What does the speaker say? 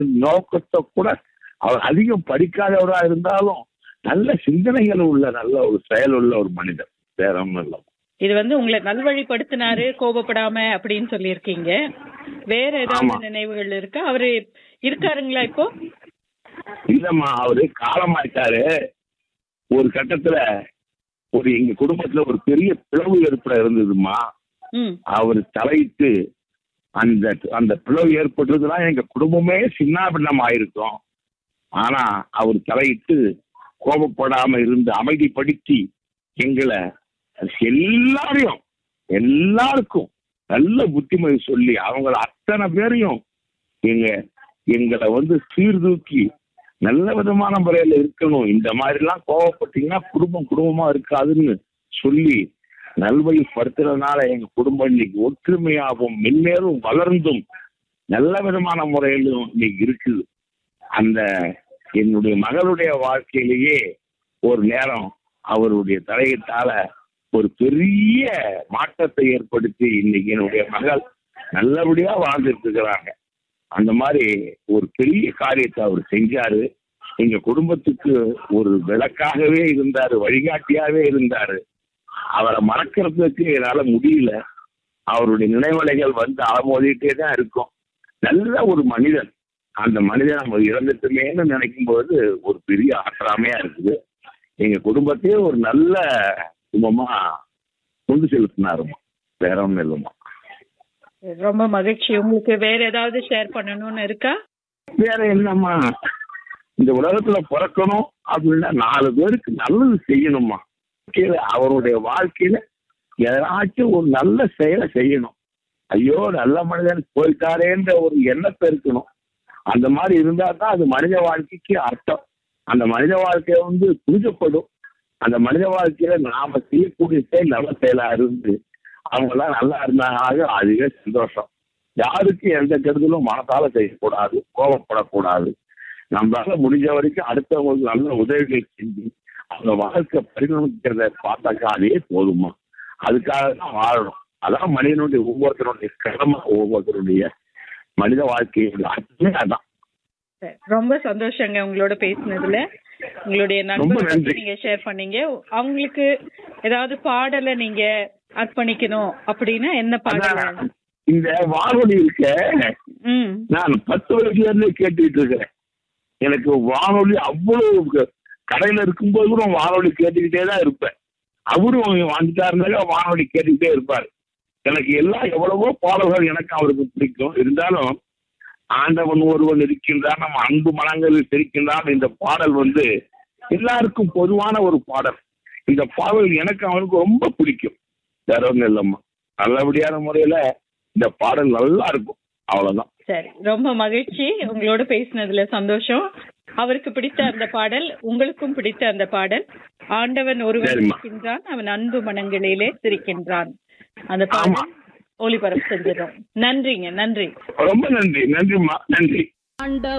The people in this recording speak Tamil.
நோக்கத்தை கூட அவர் அதிகம் படிக்காதவரா இருந்தாலும் நல்ல சிந்தனைகள் உள்ள நல்ல ஒரு செயல் உள்ள ஒரு மனிதர் வேற ஒண்ணும் இல்லை இது வந்து உங்களை நல்வழிப்படுத்தினாரு கோபப்படாம அப்படின்னு சொல்லியிருக்கீங்க வேற ஏதாவது ஆமா. நினைவுகள் இருக்கா அவரு இருக்காருங்களா இப்போ இல்லம்மா அவரு காலமாயிட்டாரு ஒரு கட்டத்துல ஒரு எங்க குடும்பத்துல ஒரு பெரிய பிளவு ஏற்பட இருந்ததுமா ம் அவர் தலையிட்டு அந்த அந்த பிளவு ஏற்பட்டதுன்னா எங்க குடும்பமே சின்னாபின்னம் ஆயிருக்கும் ஆனா அவர் தலையிட்டு கோபப்படாம இருந்து அமைதிப்படுத்தி எங்களை எல்லாரையும் எல்லாருக்கும் நல்ல புத்திமதி சொல்லி அவங்கள அத்தனை பேரையும் எங்க எங்களை வந்து சீர்தூக்கி நல்ல விதமான முறையில இருக்கணும் இந்த மாதிரி எல்லாம் கோவப்பட்டீங்கன்னா குடும்பம் குடும்பமா இருக்காதுன்னு சொல்லி நல்வழிப்படுத்துறதுனால எங்க குடும்பம் இன்னைக்கு ஒற்றுமையாகவும் மென்மேலும் வளர்ந்தும் நல்ல விதமான முறையிலும் இன்னைக்கு இருக்குது அந்த என்னுடைய மகளுடைய வாழ்க்கையிலேயே ஒரு நேரம் அவருடைய தலையீட்டால ஒரு பெரிய மாற்றத்தை ஏற்படுத்தி இன்னைக்கு என்னுடைய மகள் நல்லபடியா வாழ்ந்துட்டு இருக்கிறாங்க அந்த மாதிரி ஒரு பெரிய காரியத்தை அவர் செஞ்சாரு எங்க குடும்பத்துக்கு ஒரு விளக்காகவே இருந்தாரு வழிகாட்டியாவே இருந்தாரு அவரை மறக்கிறதுக்கு என்னால முடியல அவருடைய நினைவலைகள் வந்து அலமோதிட்டே தான் இருக்கும் நல்ல ஒரு மனிதன் அந்த மனிதன் நம்ம இறந்துட்டுமேன்னு நினைக்கும் போது ஒரு பெரிய ஆற்றாமையா இருக்குது எங்க குடும்பத்தையே ஒரு நல்ல குடும்பமா கொண்டு செலுத்தினாருமா வேற ஒண்ணும் இல்லைம்மா ரொம்ப மகிழ்ச்சி உங்களுக்கு வேற ஏதாவது ஷேர் பண்ணணும்னு இருக்கா வேற என்னம்மா இந்த உலகத்துல பிறக்கணும் அப்படின்னா நாலு பேருக்கு நல்லது செய்யணுமா வாழ்க்கையில அவருடைய வாழ்க்கையில ஏதாச்சும் ஒரு நல்ல செயலை செய்யணும் ஐயோ நல்ல மனிதன் போயிட்டாரேன்ற ஒரு எண்ணத்தை இருக்கணும் அந்த மாதிரி இருந்தா தான் அது மனித வாழ்க்கைக்கு அர்த்தம் அந்த மனித வாழ்க்கைய வந்து புரிஞ்சப்படும் அந்த மனித வாழ்க்கையில நாம செய்யக்கூடிய செயல் நல்ல செயலா இருந்து அவங்க எல்லாம் நல்லா இருந்தாங்க அதுவே சந்தோஷம் யாருக்கு எந்த கெடுதலும் மனசால செய்யக்கூடாது கோபப்படக்கூடாது நம்மளால முடிஞ்ச வரைக்கும் அடுத்தவங்களுக்கு நல்ல உதவிகள் செஞ்சு அவங்க வாழ்க்கை பரிணமிக்கிறத பார்த்தாக்கா அதே போதுமா அதுக்காக தான் வாழணும் அதான் மனிதனுடைய ஒவ்வொருத்தருடைய கடமை ஒவ்வொருத்தருடைய மனித வாழ்க்கையோட அர்த்தமே அதான் சரி, ரொம்ப சந்தோஷங்க உங்களோட பேசினதுல உங்களுடைய ரொம்ப நண்பர் நன்றி. நீங்க ஷேர் பண்ணீங்க அவங்களுக்கு ஏதாவது பாடலை நீங்க அர்ப்பணிக்கணும் அப்படின்னா என்ன பாடல் அதான் இந்த வானொலி இருக்க ம் நான் பத்து வயசுல இருந்தே கேட்டுக்கிட்டு இருக்கிறேன் எனக்கு வானொலி அவ்வளவு க- கடையில இருக்கும்போது கூட வானொலி கேட்டுக்கிட்டே தான் இருப்பேன் அவரும் வந்துட்டாருனாக்க வானொலி கேட்டுக்கிட்டே இருப்பார் எனக்கு எல்லாம் எவ்வளவோ பாடல்கள் எனக்கு அவருக்கு பிடிக்கும் இருந்தாலும் ஆண்டவன் ஒருவன் இருக்கின்றான் நம்ம அன்பு மனங்களில் சிரிக்கின்றான் இந்த பாடல் வந்து எல்லாருக்கும் பொதுவான ஒரு பாடல் இந்த பாடல் எனக்கு அவனுக்கு ரொம்ப பிடிக்கும் வேற ஒன்றும் இல்லைம்மா நல்லபடியான முறையில இந்த பாடல் நல்லா இருக்கும் அவ்வளவுதான் சரி ரொம்ப மகிழ்ச்சி உங்களோட பேசினதுல சந்தோஷம் அவருக்கு பிடித்த அந்த பாடல் உங்களுக்கும் பிடித்த அந்த பாடல் ஆண்டவன் ஒருவன் சரிம்மா. இருக்கின்றான் அவன் அன்பு மனங்களிலே சிரிக்கின்றான் அந்த ஆமா. பாடல் ஒளிபரப்பு செஞ்சிடும் நன்றிங்க நன்றி ரொம்ப நன்றி நன்றிம்மா நன்றி ஆண்ட